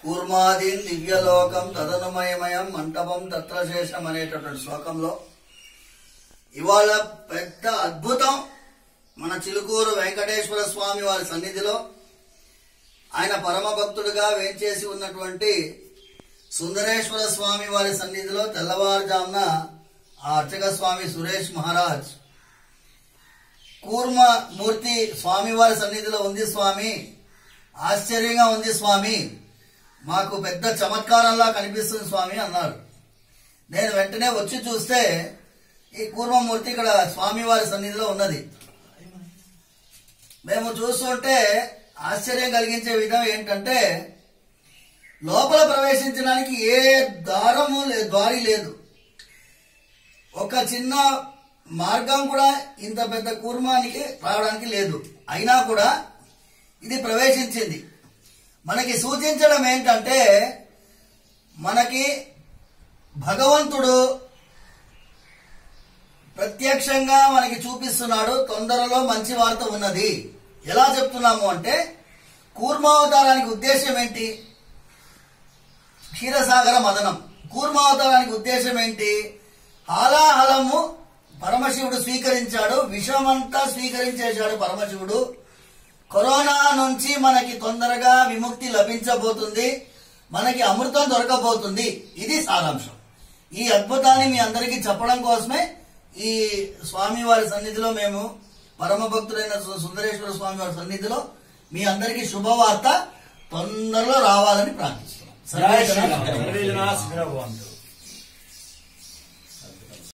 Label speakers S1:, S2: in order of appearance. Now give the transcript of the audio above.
S1: కూర్మాదీన్ దివ్యలోకం తదనుమయమయం మంటపం తత్రశేషం అనేటటువంటి శ్లోకంలో ఇవాళ పెద్ద అద్భుతం మన చిలుకూరు వెంకటేశ్వర స్వామి వారి సన్నిధిలో ఆయన పరమ భక్తుడుగా వేంచేసి ఉన్నటువంటి సుందరేశ్వర స్వామి వారి సన్నిధిలో తెల్లవారుజామున ఆ అర్చక స్వామి సురేష్ మహారాజ్ కూర్మ మూర్తి స్వామి వారి సన్నిధిలో ఉంది స్వామి ఆశ్చర్యంగా ఉంది స్వామి మాకు పెద్ద చమత్కారంలా కనిపిస్తుంది స్వామి అన్నారు నేను వెంటనే వచ్చి చూస్తే ఈ కూర్మమూర్తి ఇక్కడ స్వామివారి సన్నిధిలో ఉన్నది మేము చూస్తుంటే ఆశ్చర్యం కలిగించే విధం ఏంటంటే లోపల ప్రవేశించడానికి ఏ దారము లే- దారి లేదు ఒక చిన్న మార్గం కూడా ఇంత పెద్ద కూర్మానికి రావడానికి లేదు అయినా కూడా ఇది ప్రవేశించింది మనకి సూచించడం ఏంటంటే మనకి భగవంతుడు ప్రత్యక్షంగా మనకి చూపిస్తున్నాడు తొందరలో మంచి వార్త ఉన్నది ఎలా చెప్తున్నాము అంటే కూర్మావతారానికి ఉద్దేశం ఏంటి క్షీరసాగర మదనం కూర్మావతారానికి ఉద్దేశం ఏంటి హాలాహలము పరమశివుడు స్వీకరించాడు విషమంతా స్వీకరించేశాడు పరమశివుడు కరోనా నుంచి మనకి తొందరగా విముక్తి లభించబోతుంది మనకి అమృతం దొరకబోతుంది ఇది సారాంశం ఈ అద్భుతాన్ని మీ అందరికీ చెప్పడం కోసమే ఈ స్వామి వారి సన్నిధిలో మేము పరమ భక్తుడైన సు- సుందరేశ్వర స్వామి వారి సన్నిధిలో మీ అందరికీ శుభవార్త తొందరలో రావాలని ప్రార్థిస్తున్నాం
S2: జై శ్రీరామ్ సర్వే జనా సుఖినో భవంతు